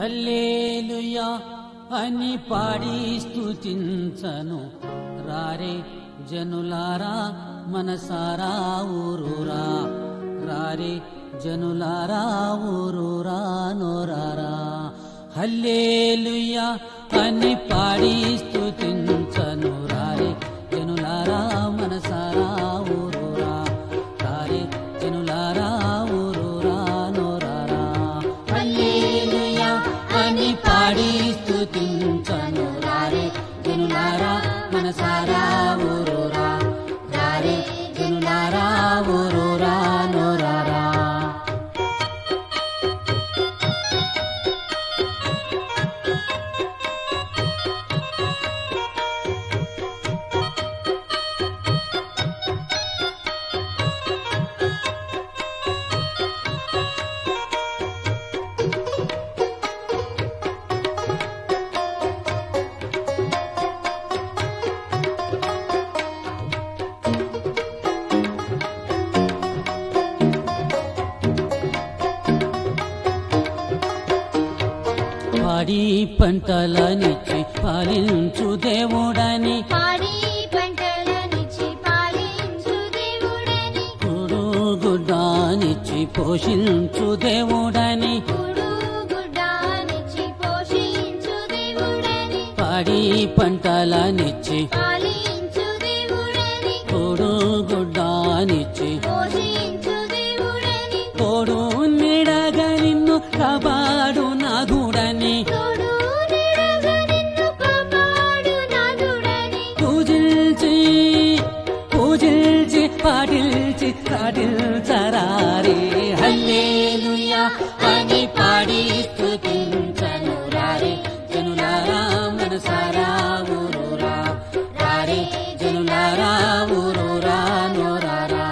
hallelujah అని పాడి స్తుతించను రారే జనులారా మనసారా ఊరూరా రారే జనులారా ఊరూరా నోరారా హల్లేలుయా అని పాడి స్తుతించను రారే జనులారా మనసారా ఊరూరా రారే జనులారా ఊరూరా నోరారా హల్లెలూయా అని పాడి స్తుతించను రారే జనులారా మనసారా ఊరూరా రారే జనులారా ఊరూరా నోరారా పాడి పంటలనిచ్చి పాలించు దేవుడని పాడి పంటలనిచ్చి పాలించు దేవుడని కూడు గుడ్డానిచ్చి పోషించు దేవుడని కూడు గుడ్డానిచ్చి పోషించు దేవుడని పాడి పంటలనిచ్చి పాలించు దేవుడని కూడు గుడ్డానిచ్చి పోషించు దేవుడని తోడు నిడగా నిన్ను కాపాడు నాథుడని తోడు నీడగా నిన్ను కాపాడు నాథుడని పూజించి పూజించి పాటిల్చి పాటిల్చరారే హల్లేలుయా అని పాడి స్తుతించను రారే జనులారా మనసారా ఊరూరా రారే జనులారా ఊరూరా నోరారా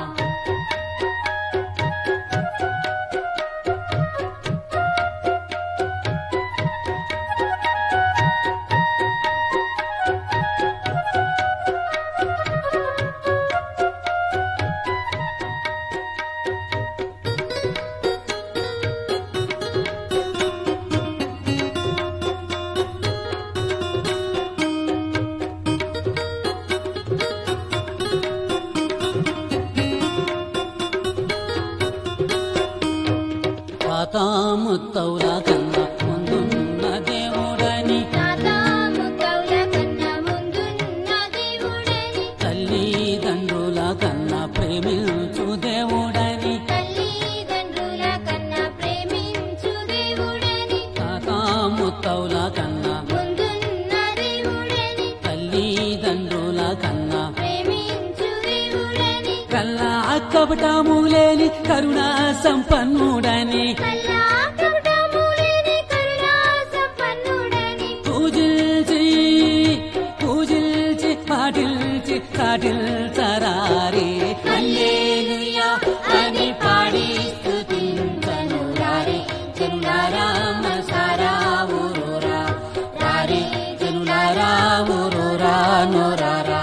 పాతాముత్తౌల కన్నా ముందున్న దేవుడని తాతాము కౌల కన్నా ముందున్న దేవుడని తల్లిదండ్రుల కన్నా ప్రేమించు దేవుడని తల్లిదండ్రుల కన్నా ప్రేమించు దేవుడని పాతాముత్తౌల కన్నా ముందున్న దేవుడని తల్లిదండ్రుల కన్నా ప్రేమించు దేవుడని కల్లా కపటము లేని కరుణా సంపన్నుడని కల్లా కపటము లేని కరుణా సంపన్నుడని పూజించి పూజించి పాటిల్చి కాటిల్చరారే హల్లెలూయా అని పాడి స్తుతించను రారే జనులారా మనసారా ఊరూరా రారే జనులారా ఊరూరా నోరారా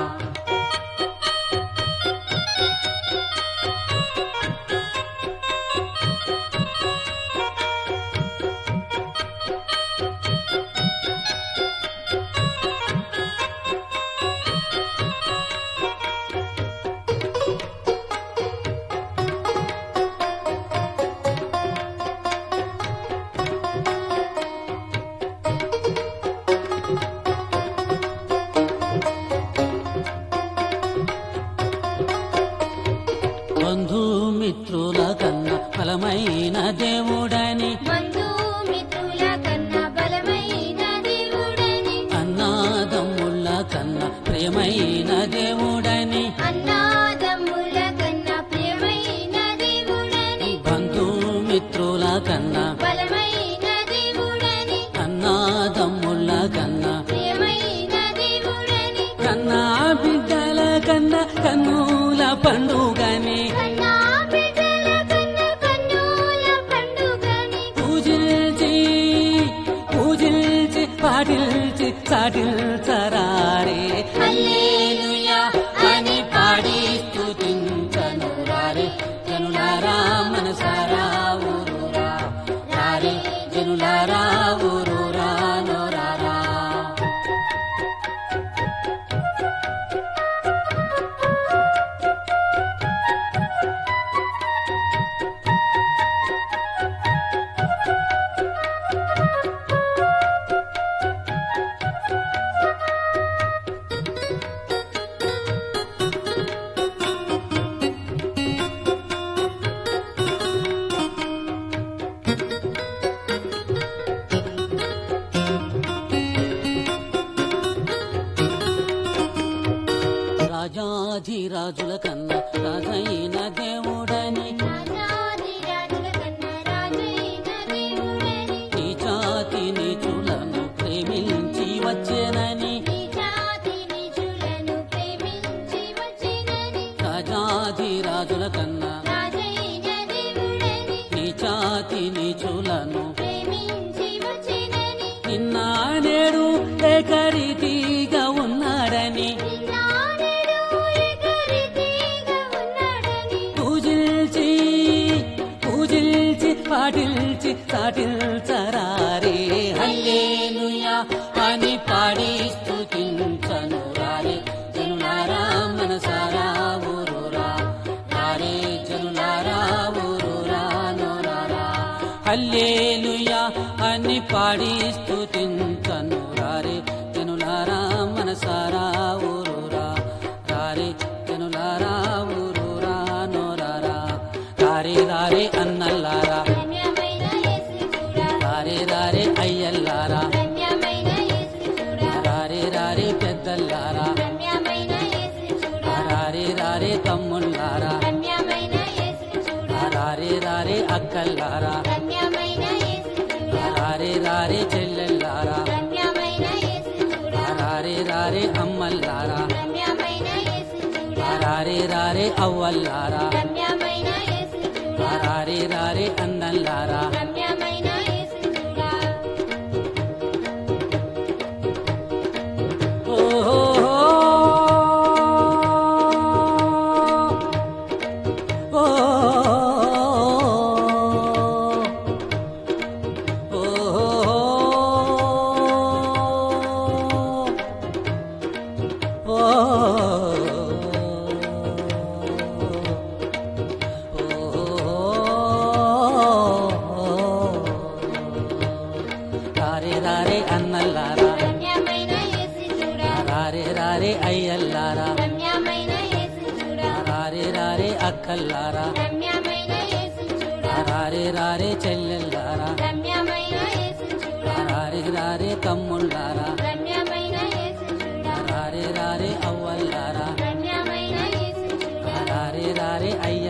బంధుమిత్రుల కన్నా ఫలమైన దేవుడని బంధుమిత్రుల కన్నా బలమైన దేవుడని అన్నాదమ్ముళ్ళ కన్నా ప్రేమైన దేవుడని అన్నాదమ్ముల కన్నా ప్రియమైన దేవుడని బంధుమిత్రుల కన్నా బలమైన దేవుడని అన్నాదమ్ముళ్ళ కన్నా ప్రియమైన దేవుడని కన్నా బిడ్డల కన్నా కన్నుల పండుగని కన్నా బిడ్డల కన్నా కన్నుల పండుగని పూజించి పూజించి పాటిల్చి చాటిల్చరారే హల్లెలూయా అని పాడి స్తుతించను రారే జనులారా మనసారా ఊరూరా రారే జనులారా నీచులను ప్రేమించి వచ్చినని నిన్న నేడు ఏకరీతిగా ఉన్నాడని నిన్నాడెడు ఏకరీతిగా ఉన్నాడని పూజిల్చి పూజిల్చి పాటిల్చి సాటిల్చరారే హల్లేలుయా అని పాడి స్తుతించను రారే జనులారా మనసారా ఊరురా రారే జనులారా ఊరురా నోరారా హల్లేలుయా అని పాడి స్తుతించను రారే జనులారా మనసారా ఊరురా రారే జనులారా ఊరురా నోరారా రారే రారే అన్నల్లారా ధన్యమైన యేసు చూడా రారే రారే అయ్యల్లారా ధన్యమైన యేసు చూడా రారే రారే పెద్దల్లారా ధన్యమైన యేసు చూడా రారే రారే తమ్ముళ్ళారా ధన్యమైన యేసు చూడా రారే రారే అక్కల్లారా ధన్యమైన యేసు చూడా రారే రారే చెల్లెల్లారా ధన్యమైన యేసు చూడా రారే రారే అమ్మల్లారా ధన్యమైన యేసు చూడా రారే రారే అవ్వల్లారా ధన్యమైన యేసు చూడా రారే రారే అన్నల్లారా ధన్యమైన యేసు చూడా ఓహో రారే రారే అన్నల్లారా ధన్యమైన యేసు చూడా రారే రారే అయ్యల్లారా ధన్యమైన యేసు చూడా రారే రారే అక్కల్లారా ధన్యమైన యేసు చూడా రారే రారే చెల్లెల్లారా ధన్యమైన యేసు చూడా రారే రారే తమ్ముళ్ళారా ధన్యమైన యేసు చూడా రారే రారే అవ్వల్లారా ధన్యమైన యేసు చూడా రారే రారే అయ్య